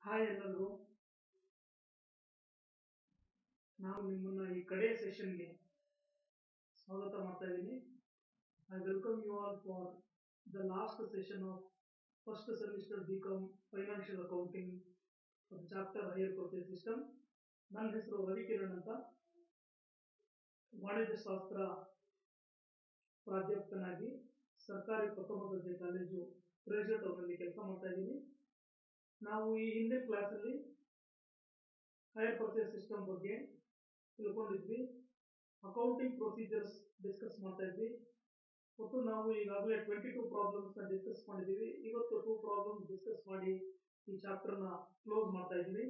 Hi ಎಲ್ಲರಿಗೂ ನಾನು ನಿಮ್ಮನ್ನ ಈ ಕಡೆ ಸೆಷನ್ಗೆ ಸ್ವಾಗತ ಮಾಡ್ತಾ ಇದ್ದೀನಿ I welcome you all for the last session of first semester B com financial accounting chapter hire purchase system ನನ್ನ ಹೆಸರು ರವಿಕಿರಣ್ ಅಂತ ವಾಣಿಜ್ಯ ಶಾಸ್ತ್ರ ಪ್ರಾಧ್ಯಾಪಕನಾಗಿ ಸರ್ಕಾರಿ ಪ್ರಥಮ ದರ್ಜೆ ಕಾಲೇಜು ಟ್ರೇಜರ್ ಟೌನಲ್ಲಿ ಕೆಲಸ ಮಾಡ್ತಾ ಇದ್ದೀನಿ ನಾವು ಈ ಹಿಂದಿನ ಕ್ಲಾಸಲ್ಲಿ ಹೈಯರ್ ಪರ್ಚೇಸ್ ಸಿಸ್ಟಮ್ ಬಗ್ಗೆ ತಿಳ್ಕೊಂಡಿದ್ವಿ ಅಕೌಂಟಿಂಗ್ ಪ್ರೊಸೀಜರ್ಸ್ ಡಿಸ್ಕಸ್ ಮಾಡ್ತಾ ಇದ್ವಿ ಒಟ್ಟು ನಾವು ಈಗಾಗಲೇ ಟ್ವೆಂಟಿ ಟೂ ಪ್ರಾಬ್ಲಮ್ಸ್ನ ಡಿಸ್ಕಸ್ ಮಾಡಿದ್ದೀವಿ ಇವತ್ತು ಟೂ ಪ್ರಾಬ್ಲಮ್ಸ್ ಡಿಸ್ಕಸ್ ಮಾಡಿ ಈ ಚಾಪ್ಟರ್ನ ಕ್ಲೋಸ್ ಮಾಡ್ತಾ ಇದ್ದೀವಿ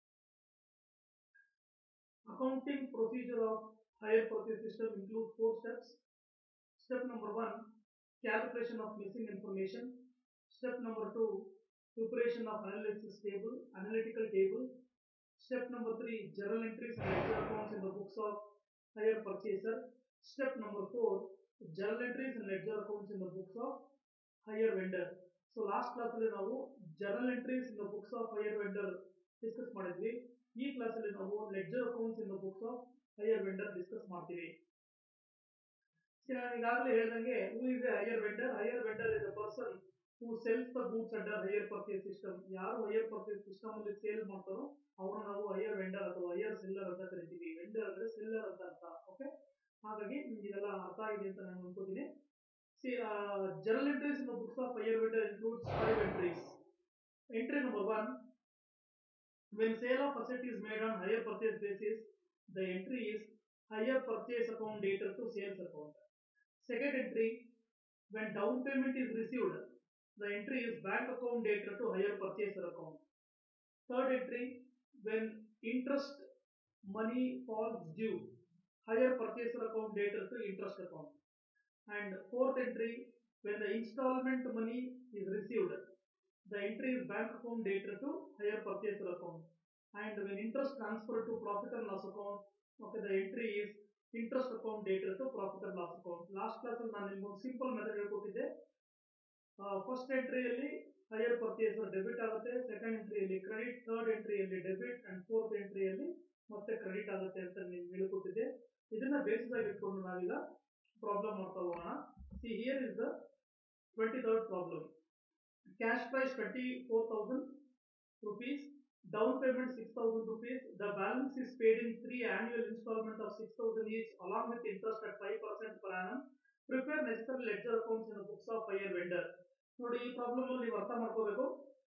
accounting procedure of hire purchase system include four steps step number one calculation of missing information step number two preparation of analysis table, analytical table. Step number three, journal entries and ledger accounts in the books of hire purchaser. Step number four, journal entries and ledger accounts in the books of hire vendor. So last ಕ್ಲಾಸಲ್ಲಿ ನಾವು journal entries in the books of higher vendor discuss ಮಾಡಿದ್ವಿ ಈ ಕ್ಲಾಸಲ್ಲಿ ನಾವು ledger accounts in the books of higher vendor discuss ಮಾಡ್ತೀವಿ ನಾನು ಈಗಾಗಲೇ ಹೇಳ್ದಂಗೆ who is a hire vendor hire vendor is a person who sells the goods under hire purchase system ಯಾರು hire purchase system ಅಲ್ಲಿ ಸೇಲ್ ಮಾಡ್ತಾರೋ ಅವ್ರನ್ನ ನಾವು hire vendor ಅಥವಾ ಹೈಯರ್ ಸೆಲ್ಲರ್ ಅಂತ ಕರಿತೀವಿ ವೆಂಡರ್ ಅಂದ್ರೆ ಸೆಲ್ಲರ್ ಅಂತ ಅರ್ಥ ಓಕೆ ಹಾಗಾಗಿ ನಿಮ್ಗೆ ಇದೆಲ್ಲ ಅರ್ಥ ಆಗಿದೆ ಅಂತ ನಾನು ಅನ್ಕೋತೀನಿ see journal entries in books of higher vendor includes five entries entry number one when sale of asset is made on higher purchase basis the entry is higher purchase account dated to sales account second entry when down payment is received the entry is bank account dated to higher purchaser account. Third entry, when interest money falls due, higher purchaser account dated to interest account. And fourth entry, when the installment money is received, the entry is bank account dated to higher purchaser account. And when interest transferred to profit and loss account, okay, the entry is interest account dated to profit and loss account. Last class ನಾನು ನಿಮ್ಗೆ simple method ಹೇಳ್ಕೊಟ್ಟಿದ್ದೆ first ಎಂಟ್ರಿಯಲ್ಲಿ hire purchaser debit ಆಗುತ್ತೆ second ಎಂಟ್ರಿಯಲ್ಲಿ credit third ಎಂಟ್ರಿಯಲ್ಲಿ debit and fourth ಎಂಟ್ರಿಯಲ್ಲಿ ಮತ್ತೆ credit ಆಗುತ್ತೆ ಅಂತ ನೀವು ಹೇಳ್ಕೊಟ್ಟಿದ್ದೆ ಇದನ್ನ ಬೇಸಿಸ್ ಆಗಿ ಇಟ್ಕೊಂಡು ನಾವೀಗ ಪ್ರಾಬ್ಲಮ್ ಮಾಡ್ತಾ ಹೋಗೋಣ see here is the twenty third problem cash price twenty four thousand rupees down payment six thousand rupees the balance is paid in three annual instalment of six thousand each along with interest at five percent per annum prepare necessary ledger accounts in books of higher vendor ನೋಡಿ ಈ problem ಅಲ್ಲಿ ನೀವು ಅರ್ಥ ಮಾಡ್ಕೋಬೇಕು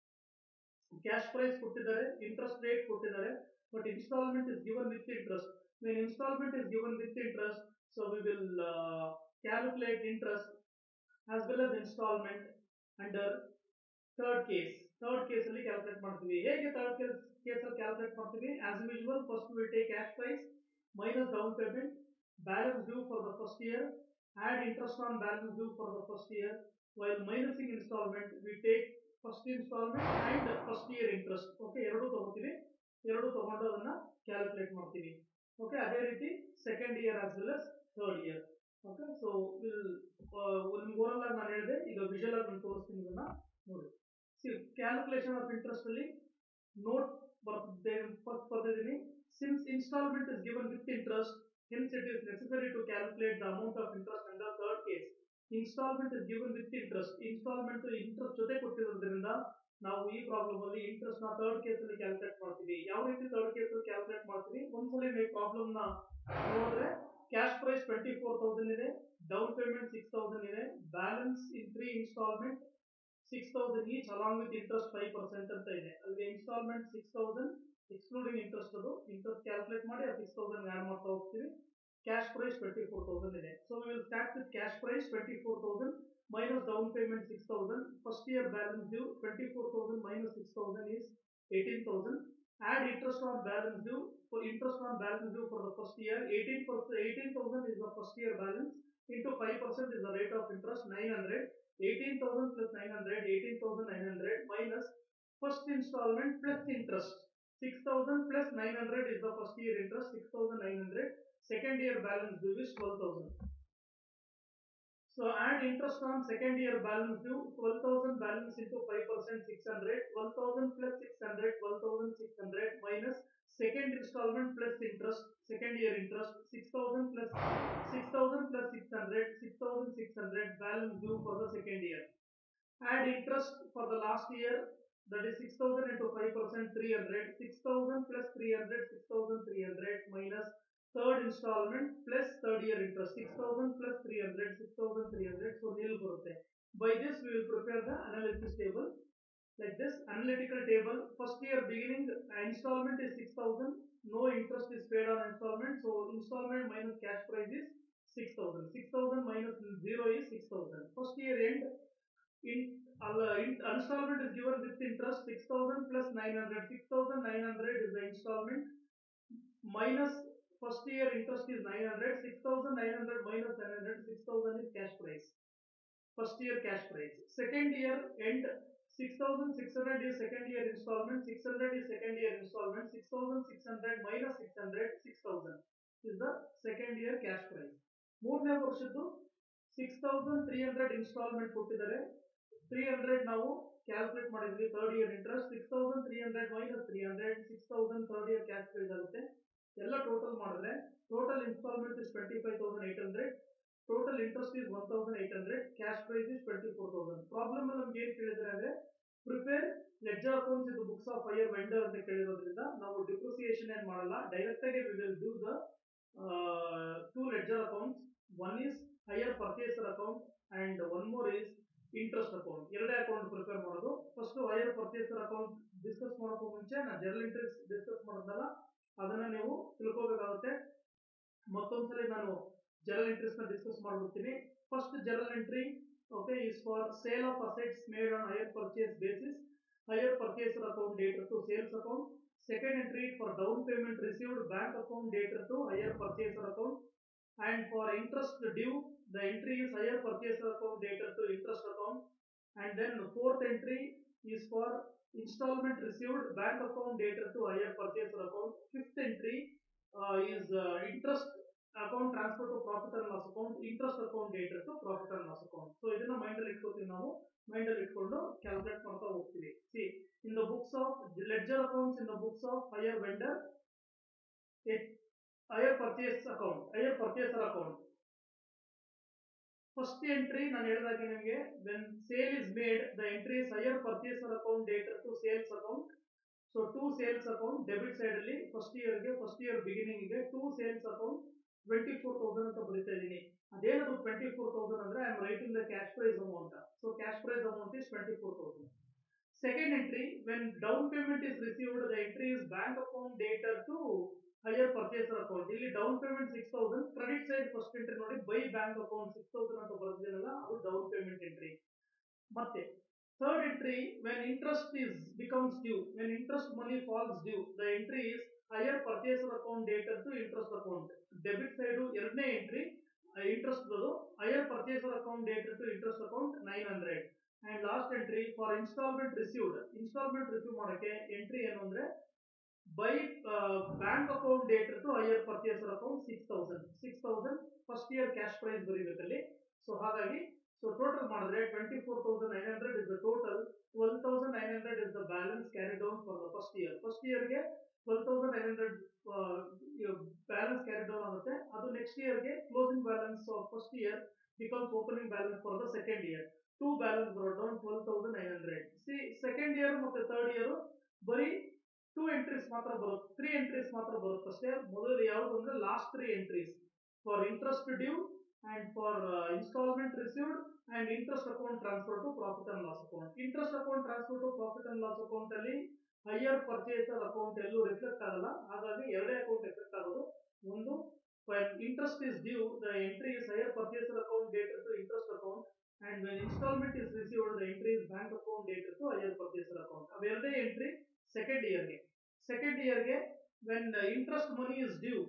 cash price ಕೊಟ್ಟಿದ್ದಾರೆ interest rate ಕೊಟ್ಟಿದ್ದಾರೆ but instalment is given with interest when instalment is given with interest so we will calculate interest as well as instalment under third case third case ಅಲ್ಲಿ calculate ಮಾಡ್ತೀವಿ ಹೇಗೆ third case case ಅಲ್ಲಿ calculate ಮಾಡ್ತೀವಿ as usual first will take cash price minus down payment balance due for the first year add interest on balance due for the first year while minusing installment we take first installment and first year interest okay ಎರಡು ತಗೋತೀವಿ ಎರಡು ತಗೊಂಡು ಅದನ್ನ calculate ಮಾಡ್ತೀವಿ okay ಅದೇ ರೀತಿ second year as well as third year okay so will ಒಂದು oral ಆಗಿ ನಾನು ಹೇಳಿದೆ ಈಗ ವಿಜುವಲ್ ಆಗಿ ನಾನು ತೋರಿಸ್ತೀನಿ ಇದನ್ನ ನೋಡಿ ಸಿ ಕ್ಯಾಲ್ಕುಲೇಷನ್ ಆಫ್ ಇಂಟ್ರೆಸ್ಟ್ ಅಲ್ಲಿ ನೋಟ್ ಬರ್ತಿದ್ದೆ ಫಸ್ಟ್ ಬರ್ತಿದ್ದೀನಿ since instalment is given with interest Hence, it is necessary to calculate the amount of interest under third case. Installment is given with interest. Installment interest ಜೊತೆ ಕೊಟ್ಟಿರೋದ್ರಿಂದ ನಾವು ಈ problem ಅಲ್ಲಿ interest ನ third case ಅಲ್ಲಿ calculate ಮಾಡ್ತೀವಿ ಯಾವ ರೀತಿ third case ಅಲ್ಲಿ ಕ್ಯಾಲ್ಕುಲೇಟ್ ಮಾಡ್ತೀವಿ ಒಂದ್ಸಲ ನೀವು ಪ್ರಾಬ್ಲಮ್ ನ ನೋಡಿದ್ರೆ cash price twenty four thousand ಇದೆ ಡೌನ್ ಪೇಮೆಂಟ್ ಸಿಕ್ಸ್ ತೌಸಂಡ್ ಇದೆ balance in three instalment six thousand each along with interest five percent ಅಂತ ಇದೆ ಅಲ್ಲಿಗೆ instalment six thousand excluding interest ಅದು ಇಂಟ್ರೆಸ್ಟ್ ಕ್ಯಾಲ್ಕುಲೇಟ್ ಮಾಡಿ ಆ ಸಿಕ್ಸ್ ತೌಸಂಡ್ ಆಡ್ ಮಾಡ್ತಾ ಹೋಗ್ತೀವಿ cash price twenty four thousand ಇದೆ so will start with cash price twenty four thousand minus down payment six thousand first year balance due twenty four thousand minus six thousand is eighteen thousand add interest on balance due for interest on balance due for the first year eighteen percent eighteen thousand is the first year balance into five percent is the rate of interest nine hundred eighteen thousand plus nine hundred eighteen thousand nine hundred minus first instalment plus interest 6000 plus 900 is the first year interest 6900 second year balance due is 12000 so add interest on second year balance due 12000 balance into 5% 600 12000 plus 600 12000 add interest for the last year that is 6000 into 5% 300 6000 plus 300 6300 minus third installment plus third year interest 6000 plus 300 6300 so nil ಬರುತ್ತೆ by this we will prepare the analysis table like this analytical table first year beginning installment is 6000 no interest is paid on installment so installment minus cash price is 6000 6000 minus 0 is 6000 first year end in, uh, in installment is given with interest 6000 plus 900 6900 is the installment minus first year interest is 900 6900 minus 900 6000 is cash price first year cash price second year end 6600 is second year installment 600 is second year installment 6600 minus 600 6000 is the second year cash price ಮೂರನೇ ವರ್ಷದ್ದು six thousand three hundred instalment ಕೊಟ್ಟಿದ್ದಾರೆ three hundred ನಾವು calculate ಮಾಡಿದ್ವಿ third year interest six thousand three hundred minus three hundred six thousand third year cash price ಆಗುತ್ತೆ ಎಲ್ಲ total ಮಾಡಿದ್ರೆ total instalment is twenty five thousand eight hundred total interest is one thousand eight hundred cash price is twenty four thousand problem ಅಲ್ಲಿ ನಮ್ಗೆ ಏನ್ ಕೇಳಿದ್ರೆ ಅಂದ್ರೆ prepare ledger accounts ಇದು books of higher vendor ಅಂತ ಕೇಳಿರೋದ್ರಿಂದ ನಾವು ಡಿಪ್ರಿಸಿಯೇಷನ್ ಏನ್ ಮಾಡಲ್ಲ ಡೈರೆಕ್ಟ್ ಆಗಿ we will do the two ledger accounts one is hire purchaser account and one more is interest account ಎರಡೇ ಅಕೌಂಟ್ ಪ್ರಿಪೇರ್ ಮಾಡೋದು first hire purchaser account discuss ಮಾಡೋಕ್ಕೂ ಮುಂಚೆ ನಾನು ಜನರಲ್ ಇಂಟ್ರೆಸ್ಟ್ ಡಿಸ್ಕಸ್ ಮಾಡಿದ್ನಲ್ಲ ಅದನ್ನ ನೀವು ತಿಳ್ಕೋಬೇಕಾಗುತ್ತೆ ಮತ್ತೊಂದ್ಸಲಿ ನಾನು ಜನರಲ್ ಇಂಟ್ರೆಸ್ಟ್ ನ ಡಿಸ್ಕಸ್ ಮಾಡ್ಬಿಡ್ತೀನಿ first journal entry okay is for sale of assets made on higher purchase basis hire purchaser account debtor to sales account second entry for down payment received bank account debtor to higher purchaser account and for interest due the entry is higher purchaser account dated to interest account and then fourth entry is for installment received bank account dated to higher purchaser account fifth entry uh, is uh, interest account transfer to profit and loss account interest account dated to profit and loss account so ಇದನ್ನ mind ಅಲ್ಲಿ ಇಟ್ಕೋತೀವಿ ನಾವು mind ಅಲ್ಲಿ ಇಟ್ಕೊಂಡು calculate ಮಾಡ್ತಾ ಹೋಗ್ತೀವಿ see in the books of ledger accounts in the books of higher vendor higher purchase account higher purchaser account first entry ನಾನು ಹೇಳಿದಾಗೆ ನಿಮಗೆ when sale is made the entry is hire purchaser account debtor to sales account so to sales account debit side ಅಲ್ಲಿ first ಇಯರ್ಗೆ first year beginning ಗೆ to sales account twenty four thousand ಅಂತ ಬರೀತಾ ಇದ್ದೀನಿ ಅದೇನದು ಟ್ವೆಂಟಿ ಫೋರ್ ತೌಸಂಡ್ ಅಂದ್ರೆ I am writing the cash price amount so cash price amount is twenty four thousand second entry when down payment is received the entry is bank account debtor to higher purchaser account ಇಲ್ಲಿ down payment six thousand credit side first entry ನೋಡಿ by bank account six thousand ಅಂತ ಬರ್ದಿದ್ದೀನಲ್ಲ ಅದು down payment entry ಮತ್ತೆ third entry when interest is becomes due when interest money falls due the entry is hire purchaser account debtor to interest account debit side ಎರಡನೇ entry interest ಅದು hire purchaser account debtor to interest account nine hundred and last entry for instalment received instalment receive ಮಾಡಕ್ಕೆ entry ಏನು ಅಂದ್ರೆ by bank account debtor to higher purchaser account six thousand six thousand first year cash price ಬರೀಬೇಕಲ್ಲಿ so ಹಾಗಾಗಿ so total ಮಾಡಿದ್ರೆ twenty four thousand nine hundred is the total twelve thousand nine hundred is the balance carry down for the first year first ಇಯರ್ಗೆ twelve thousand nine hundred balance carry down ಆಗುತ್ತೆ ಅದು next ಇಯರ್ಗೆ closing balance of first year becomes opening balance for the second year to balance brought down twelve thousand nine hundred see second year ಮತ್ತೆ third year ಬರೀ two entries ಮಾತ್ರ ಬರುತ್ತೆ three entries ಮಾತ್ರ ಬರುತ್ತೆ ಅಷ್ಟೇ ಮೊದಲು ಯಾವುದು ಅಂದ್ರೆ last three entries for interest due and for instalment received and interest account transfer to profit and loss account interest account transfer to profit and loss account ಅಲ್ಲಿ hire purchaser account ಎಲ್ಲೂ reflect ಆಗಲ್ಲ ಹಾಗಾಗಿ ಎರಡೇ account effect ಆಗೋದು ಒಂದು interest is due the entry is hire purchaser account debtor to interest account and when instalment is received the entry is bank account debtor to higher purchaser account ಅವೆರಡೇ entry second ಇಯರ್ಗೆ second ಇಯರ್ಗೆ when interest money is due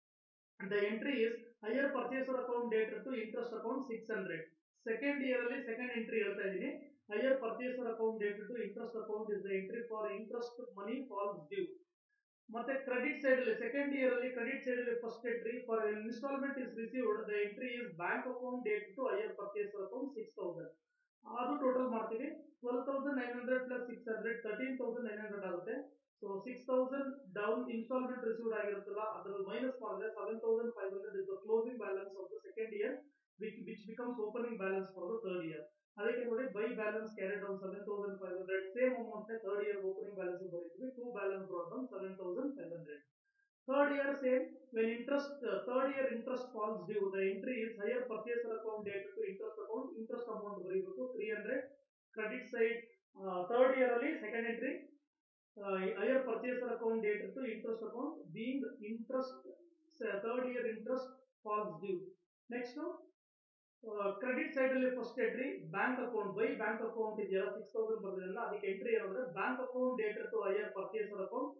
the entry is hire purchaser account debtor to interest account six hundred second year ಅಲ್ಲಿ second entry ಹೇಳ್ತಾ ಇದ್ದೀನಿ hire purchaser account debtor to interest account is the entry for interest money falls due ಮತ್ತೆ credit side ಅಲ್ಲಿ second year ಅಲ್ಲಿ credit side ಅಲ್ಲಿ first entry for instalment is received the entry is bank account date to higher purchaser account six thousand ಅದು total ಮಾಡ್ತೀವಿ twelve thousand nine hundred plus six hundred thirteen thousand nine hundred ಆಗುತ್ತೆ so six thousand down instalment received ಆಗಿರುತ್ತಲ್ಲ ಅದ್ರಲ್ಲಿ minus ಮಾಡಿದ್ರೆ seven thousand five hundred is the closing balance of the second year which, which becomes opening balance for the third year. ಅದಕ್ಕೆ ನೋಡಿ by balance carried on seven thousand five hundred same amount ನೇ third year opening balance ಬರೀತೀವಿ to balance brought on seven thousand five hundred third year same when interest uh, third year interest falls due the entry is higher purchaser account date to interest account interest amount ಬರೀಬೇಕು 300 credit side uh, third year ಅಲ್ಲಿ second entry uh, higher purchaser account date to interest account being interest uh, third year interest falls due next credit side ಅಲ್ಲಿ first entry bank account by bank account ಇದೆಯಲ್ಲ six thousand ಬರ್ದಿಲ್ಲ ಅದಕ್ಕೆ entry ಏನಂದ್ರೆ bank account date to higher purchaser account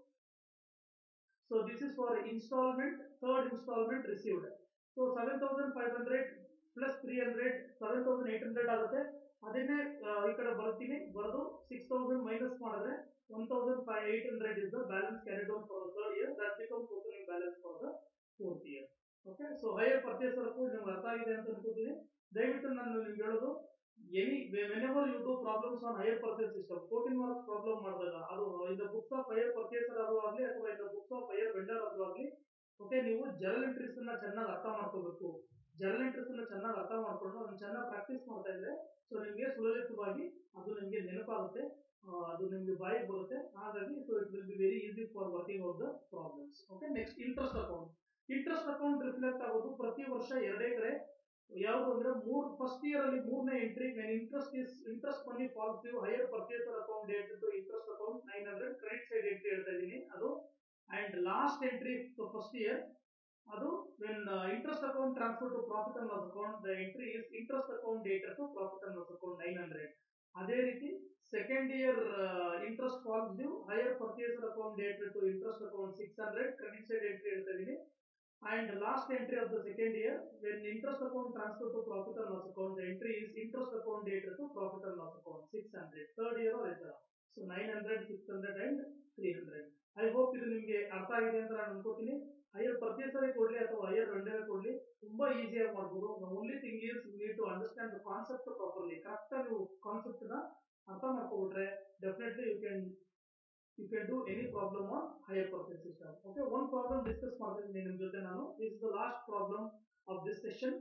so this is for installment third installment received so seven thousand five hundred plus three hundred seven thousand eight hundred ಆಗುತ್ತೆ ಅದನ್ನೇ ಈ ಕಡೆ ಬರ್ತೀನಿ ಬರೆದು ಸಿಕ್ಸ್ ತೌಸಂಡ್ ಮೈನಸ್ ಮಾಡಿದ್ರೆ one thousand five eight hundred is the balance carried on for the third year that becomes opening balance for the fourth year okay so higher purchaser account ನಿಮ್ಗೆ ಅರ್ಥ ಆಗಿದೆ ಅಂತ ಅನ್ಕೋತೀನಿ ದಯವಿಟ್ಟು ನಾನು ನಿಮ್ಗೆ ಹೇಳೋದು any whenever you do problems on higher purchase system fourteen marks problem ಮಾಡಿದಾಗ ಅದು in the books of higher purchaser ಆದ್ರೂ ಆಗಲಿ ಅಥವಾ in the books of higher vendor ಆದ್ರೂ ಆಗಲಿ ಓಕೆ ನೀವು ಜರ್ನಲ್ ಎಂಟ್ರೀಸ್ ಅನ್ನ ಚೆನ್ನಾಗಿ ಅರ್ಥ ಮಾಡ್ಕೋಬೇಕು ಜರ್ನಲ್ ಎಂಟ್ರೀಸ್ ಅನ್ನ ಚೆನ್ನಾಗಿ ಅರ್ಥ ಮಾಡ್ಕೊಂಡು ಅದನ್ನ ಚೆನ್ನಾಗಿ ಪ್ರಾಕ್ಟೀಸ್ ಮಾಡ್ತಾ ಇದ್ರೆ ಸೊ ನಿಮಗೆ ಸುಲಲಿತವಾಗಿ ಅದು ನಿಮಗೆ ನೆನಪಾಗುತ್ತೆ ಅದು ನಿಮಗೆ ಬಾಯಿಗೆ ಬರುತ್ತೆ ಹಾಗಾಗಿ so it will be very easy for working out the problems okay next interest account interest account reflect ಆಗೋದು ಪ್ರತಿ ವರ್ಷ ಎರಡೇ ಕಡೆ ಯಾವುದು ಅಂದ್ರೆ ಮೂರ್ ಫಸ್ಟ್ ಇಯರ್ ಅಲ್ಲಿ ಮೂರನೇ entry when interest is interest money falls due higher purchaser account date to interest account nine hundred credit side entry ಹೇಳ್ತಾ ಇದ್ದೀನಿ ಅದು and last entry first year ಅದು when interest account transfer to profit and loss account the entry is interest account date to profit and loss account nine hundred ಅದೇ ರೀತಿ second year interest falls due higher purchaser account date to interest account six hundred credit side entry ಹೇಳ್ತಾ ಇದ್ದೀನಿ and last entry of the second year when interest account transfer to profit and loss account the entry is interest account data to profit and loss account 600 third year ಆಯ್ತಾ so nine hundred six hundred and three hundred I hope ಇದು ನಿಮಗೆ ಅರ್ಥ ಆಗಿದೆ ಅಂತ ನಾನು ಅನ್ಕೋತೀನಿ higher purchaser ಕೊಡ್ಲಿ ಅಥವಾ ಹೈಯರ್ ವೆಂಡರ್ ಕೊಡ್ಲಿ ತುಂಬಾ ಈಸಿಯಾಗಿ ಮಾಡ್ಬೋದು only thing is you need to understand the concept properly correct ಆಗಿ ನೀವು ಕಾನ್ಸೆಪ್ಟ್ ನ ಅರ್ಥ ಮಾಡ್ಕೊಬಿಟ್ರೆ definitely you can you can do any problem on higher purchase system. Okay, one problem discuss ಮಾಡ್ತೀನಿ ನಿಮ್ಮ ಜೊತೆ ನಾನು this is the last problem of this session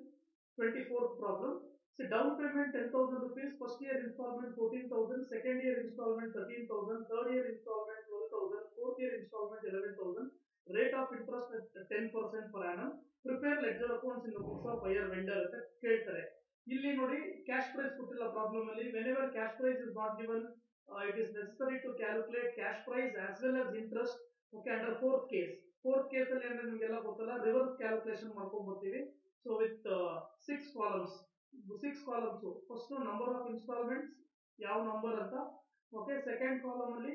24th problem so down payment 10000 rupees first year installment 14000 second year installment 13000 third year installment 12000 fourth year installment 11000 rate of interest at 10% per annum prepare ledger accounts in the books of higher vendor ಅಂತ ಕೇಳ್ತಾರೆ ಇಲ್ಲಿ ನೋಡಿ cash price ಕೊಟ್ಟಿಲ್ಲ problem ಅಲ್ಲಿ whenever cash price is not given uh, it is necessary to calculate cash price as well as interest okay under fourth case fourth case ಅಲ್ಲಿ ಅಂದ್ರೆ ನಿಮಗೆಲ್ಲ ಗೊತ್ತಲ್ಲ ರಿವರ್ಸ್ ಕ್ಯಾಲ್ಕುಲೇಷನ್ ಮಾಡ್ಕೊಂಡ್ ಬರ್ತೀವಿ so with six columns six columns first number of installments ಯಾವ number ಅಂತ okay second column ಅಲ್ಲಿ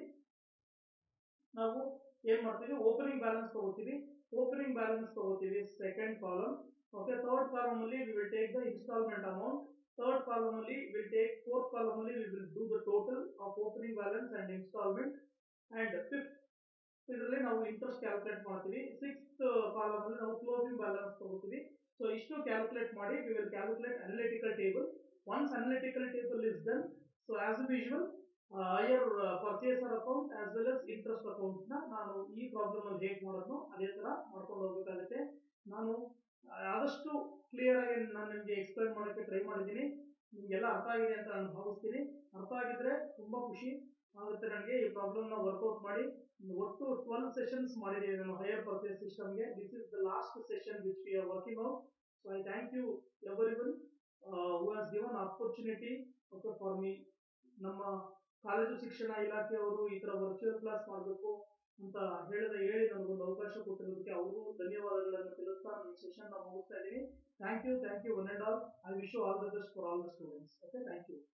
ನಾವು ಏನ್ ಮಾಡ್ತೀವಿ ಓಪನಿಂಗ್ ಬ್ಯಾಲೆನ್ಸ್ ತಗೋತೀವಿ ಓಪನಿಂಗ್ ಬ್ಯಾಲೆನ್ಸ್ ತಗೋತೀವಿ second column okay third column ಅಲ್ಲಿ we will take the installment amount third column only will take fourth column only we will do the total of opening balance and installment and fifth ಇದರಲ್ಲಿ ನಾವು interest calculate ಮಾಡ್ತೀವಿ sixth column ಅಲ್ಲಿ ನಾವು closing balance ತಗೋತೀವಿ so ಇಷ್ಟು calculate ಮಾಡಿ we will calculate analytical table once analytical table is done so as usual higher purchaser account as well as interest account ನ ನಾನು ಈ ಪ್ರಾಬ್ಲಮ್ ಅಲ್ಲಿ ಹೇಗೆ ಮಾಡೋದು ಅದೇ ತರ ಮಾಡ್ಕೊಂಡು ಹೋಗ್ಬೇಕಾಗುತ್ತೆ ನಾನು ಆದಷ್ಟು ಕ್ಲಿಯರ್ ಆಗಿ ನಾನು ನಿಮಗೆ ಎಕ್ಸ್ಪ್ಲೈನ್ ಮಾಡೋಕ್ಕೆ ಟ್ರೈ ಮಾಡಿದ್ದೀನಿ ನಿಮಗೆಲ್ಲ ಅರ್ಥ ಆಗಿದೆ ಅಂತ ನಾನು ಭಾವಿಸ್ತೀನಿ ಅರ್ಥ ಆಗಿದ್ರೆ ತುಂಬಾ ಖುಷಿ ಆಗುತ್ತೆ ನನಗೆ ಈ ಪ್ರಾಬ್ಲಮ್ ನ ವರ್ಕೌಟ್ ಮಾಡಿ ಒಟ್ಟು ಟ್ವೆಲ್ ಸೆಷನ್ಸ್ ಮಾಡಿದ್ದೀವಿ ನಾನು ಹೈಯರ್ ಪರ್ಚೇಸ್ ಸಿಸ್ಟಮ್ಗೆ this is the last session which we are working out so I thank you everyone who has given opportunity okay for me ನಮ್ಮ ಕಾಲೇಜು ಶಿಕ್ಷಣ ಇಲಾಖೆಯವರು ಈ ತರ ವರ್ಚುವಲ್ ಕ್ಲಾಸ್ ಮಾಡಬೇಕು ಅಂತ ಹೇಳಿದ ಹೇಳಿ ನನಗೊಂದು ಅವಕಾಶ ಕೊಟ್ಟಿರೋದಕ್ಕೆ ಅವರು ಧನ್ಯವಾದಗಳನ್ನು ತಿಳಿಸ್ತಾ ನನ್ನ ಸೆಷನ್ ನ ಮುಗಿಸ್ತಾ ಇದ್ದೀನಿ thank you thank you one and all I wish you all the best for all the students okay thank you